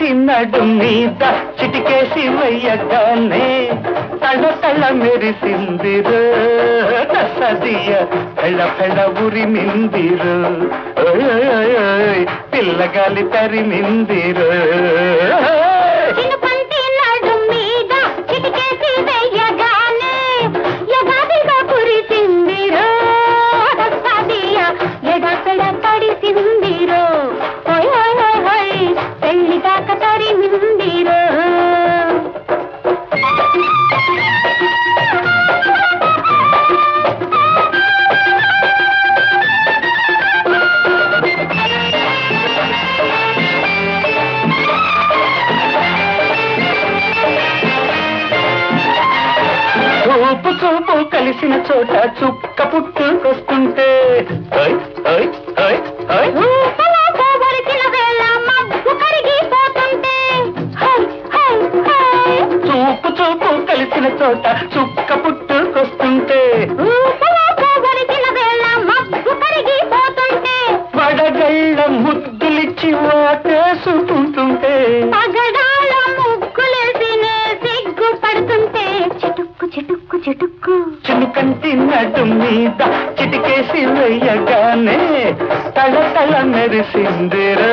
కంటి నడు మీద చిటికేసి వెయ్యగానే తళ తళ మెరిసిందిరు సదియ పెళ్ళ పెళ్ళ ఉరిమిందిరు ఓయ్ ఓయ్ ఓయ్ ఓయ్, పిల్లగాలి తరిమిందిరు చినుకంటి నడు మీద చిటికేసి వెయ్యగానే యగాదిగా కురిసిందిరో సదియ ఎడపెడ తడిసిందిరో హోయ్ హోయ్ హోయ్ హోయ్ పెళ్లి దాకా తరిమిందిరో చూపు చూపు కలిసిన చోట చుక్క పుట్టుకొస్తుంటే ఓయ్ ఓయ్ ఓయ్ ఓయ్ ఊపలాగా వరిసిన వేళ మబ్బు కరిగిపోతుంటే హై హై హై చూపు చూపు కలిసిన చోట చుక్క పుట్టుకొస్తుంటే ఊపలాగా వరిసిన వేళ మబ్బు కరిగిపోతుంటే వడగళ్ళ ముద్దులిచ్చి వాటేసుకుంటుంటే పగడాల ముగ్గులేసినే సిగ్గు పడుతుంటే చిటుక్కు చిటుక్కు చిటుక్కు చినుకంటి నడు మీద చిటికేసి వెయ్యగానే తల తల మెరిసిందిరు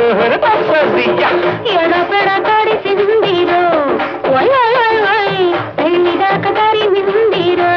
ఎడపెడ తడిసిందిరో ఓయ్ ఓయ్ ఓయ్ ఓయ్ పెళ్లి దాకా తరిమిందిరో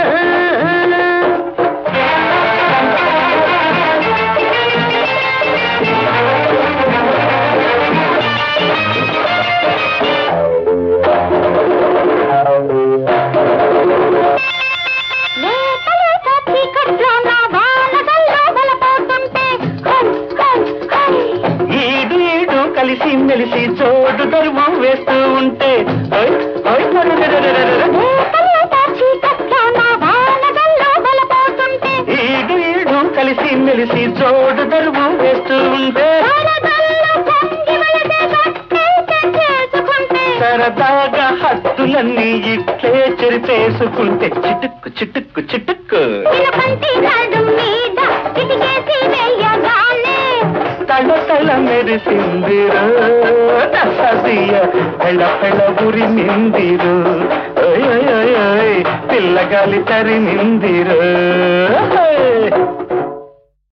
లేత లేత చీకట్లో నా వానగల్లో బలపోతుంటే హై హై హై ఈడు ఈడు కలిసి మెలిసి చోటు ధర్మం వేస్తూ ఉంటే ఓయ్ ఓయ్ రరరరరరర. లేత చీకట్లో నా వానగల్లో బలపోతుంటే ఈడు ఈడు కలిసి మెలిసి చోటు ధర్మం వేస్తూ ఉంటే వరదల్లో పొంగి వలసే గట్టేట చేసుకుంటే సరదాగా హద్దులన్నీ ఇట్లే చెరిపేసుకుంటే చిటుక్కు చిటుక్కు చిటుక్కు చిలకంటి నడు మీద చిటికేసి వెయ్యగానే తల తల మెరిసిందిరు సదియ పెళ్ళ పెళ్ళ ఉరి నిందిరు పిల్లగాలి తరిమిందిరు